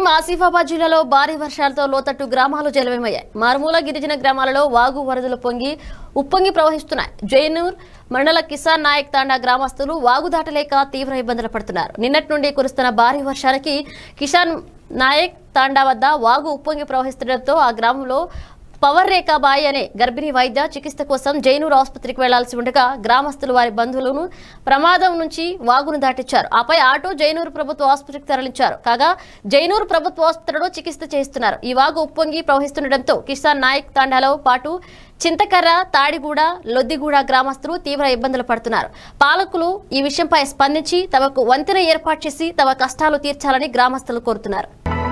కొమరం ఆసిఫాబాద్ జిల్లాలో భారీ వర్షాలతో లోతట్టు గ్రామాలు జలమయమయ్యాయి మారుమూల గిరిజన గ్రామాలలో వాగు వరదలు పొంగి ఉప్పొంగి ప్రవహిస్తున్నాయి జైనూర్ మండల కిసాన్ నాయక్ తాండా గ్రామస్తులు వాగు దాటలేక తీవ్ర ఇబ్బందులు పడుతున్నారు నిన్నటి నుండి కురుస్తున్న భారీ వర్షాలకి కిసాన్ నాయక్ తాండా వద్ద వాగు ఉప్పొంగి ప్రవహిస్తుండటంతో ఆ గ్రామంలో పవర్ రేఖా బాయి అనే గర్భిణీ వైద్య చికిత్స కోసం జైనూరు ఆసుపత్రికి వెళ్లాల్సి ఉండగా గ్రామస్తులు వారి బంధువులను ప్రమాదం నుంచి వాగును దాటించారు ఆపై ఆటో జైనూరు ప్రభుత్వ ఆసుపత్రికి తరలించారు కాగా జైనూరు ప్రభుత్వ ఆసుపత్రిలో చికిత్స చేస్తున్నారు ఈ వాగు ఉప్పొంగి ప్రవహిస్తుండటంతో కిసాన్ నాయక్ తాండాలో పాటు చింతకర్ర తాడిగూడ లొద్దిగూడ గ్రామస్తులు తీవ్ర ఇబ్బందులు పడుతున్నారు పాలకులు ఈ విషయంపై స్పందించి తమకు వంతెన ఏర్పాటు చేసి తమ కష్టాలు తీర్చాలని గ్రామస్తులు కోరుతున్నారు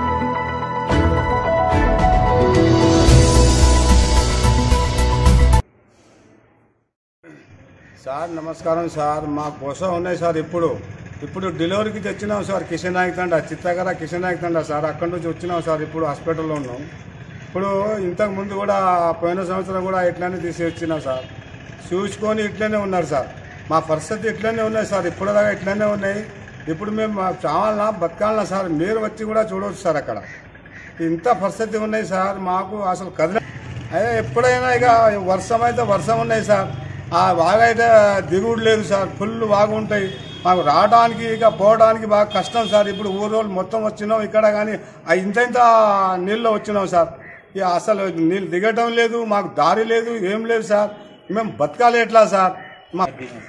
సార్ నమస్కారం సార్ మా కోసం ఉన్నాయి సార్ ఇప్పుడు ఇప్పుడు డెలివరీకి తెచ్చినాం సార్ కిషన్ నాయక్ తండ చిత్తగర కిషన్ నాయక్ తండ సార్ అక్కడి నుంచి వచ్చినాం సార్ ఇప్పుడు హాస్పిటల్లో ఉన్నాం ఇప్పుడు ఇంతకు ముందు కూడా పోయిన సంవత్సరం కూడా ఇట్లానే తీసి వచ్చినాం సార్ చూసుకొని ఇట్లనే ఉన్నారు సార్ మా పరిస్థితి ఇట్లనే ఉన్నాయి సార్ ఇప్పుడు దాకా ఇట్లనే ఉన్నాయి ఇప్పుడు మేము మా చావాలన్నా బతకాలన్నా సార్ మీరు వచ్చి కూడా చూడవచ్చు సార్ అక్కడ ఇంత పరిస్థితి ఉన్నాయి సార్ మాకు అసలు కదిలే అదే ఎప్పుడైనా ఇక వర్షం అయితే వర్షం ఉన్నాయి సార్ ఆ వాగు అయితే దిగుడు లేదు సార్ ఫుల్ వాగు ఉంటాయి మాకు రావడానికి ఇక పోవడానికి బాగా కష్టం సార్ ఇప్పుడు ఊరోళ్ళు మొత్తం వచ్చినాం ఇక్కడ కానీ ఆ ఇంత ఇంత నీళ్ళు వచ్చినాం సార్ ఇక అసలు నీళ్ళు దిగటం లేదు మాకు దారి లేదు ఏం లేదు సార్ మేము బతకాలి ఎట్లా సార్ మా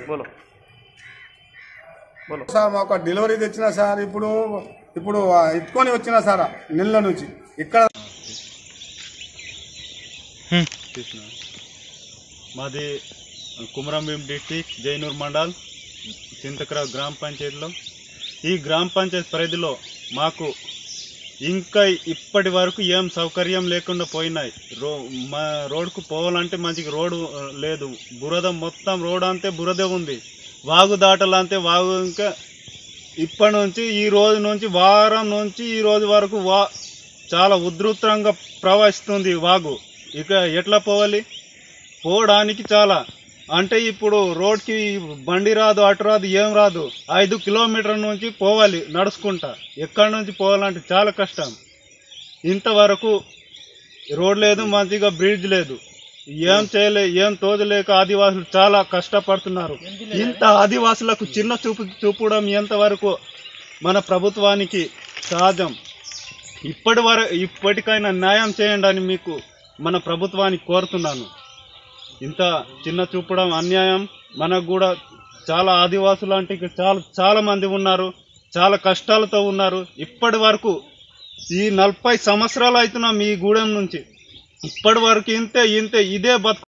సార్ మాకు డెలివరీ తెచ్చిన సార్ ఇప్పుడు ఇప్పుడు ఎత్తుకొని వచ్చిన సార్ నీళ్ళ నుంచి ఇక్కడ కృష్ణ మాది కుమరంభీం డిస్టిక్ జైనూర్ మండల్ చింతకర గ్రామ పంచాయతీలో ఈ గ్రామ పంచాయతీ పరిధిలో మాకు ఇంకా ఇప్పటి వరకు ఏం సౌకర్యం లేకుండా పోయినాయి రో మా రోడ్కు పోవాలంటే మంచిగా రోడ్డు ఆ, లేదు బురద మొత్తం రోడ్ అంతే బురదే ఉంది వాగు దాటాలంటే వాగు ఇంకా ఇప్పటి నుంచి ఈ రోజు నుంచి వారం నుంచి ఈ రోజు వరకు వా చాలా ఉధృతంగా ప్రవహిస్తుంది వాగు ఇక ఎట్లా పోవాలి పోవడానికి చాలా అంటే ఇప్పుడు రోడ్కి బండి రాదు అటు రాదు ఏం రాదు ఐదు కిలోమీటర్ల నుంచి పోవాలి నడుచుకుంటా ఎక్కడి నుంచి పోవాలంటే చాలా కష్టం ఇంతవరకు రోడ్ లేదు మంచిగా బ్రిడ్జ్ లేదు ఏం చేయలే ఏం తోదలేక ఆదివాసులు చాలా కష్టపడుతున్నారు ఇంత ఆదివాసులకు చిన్న చూపు చూపడం ఎంతవరకు మన ప్రభుత్వానికి సహజం ఇప్పటి వరకు ఇప్పటికైనా న్యాయం చేయండి అని మీకు మన ప్రభుత్వానికి కోరుతున్నాను ఇంత చిన్న చూపడం అన్యాయం మనకు కూడా చాలా ఆదివాసులు అంటే ఇక్కడ చాలా చాలా మంది ఉన్నారు చాలా కష్టాలతో ఉన్నారు ఇప్పటి వరకు ఈ నలభై సంవత్సరాలు అవుతున్నాం ఈ గూడెం నుంచి ఇప్పటి వరకు ఇంతే ఇంతే ఇదే బతు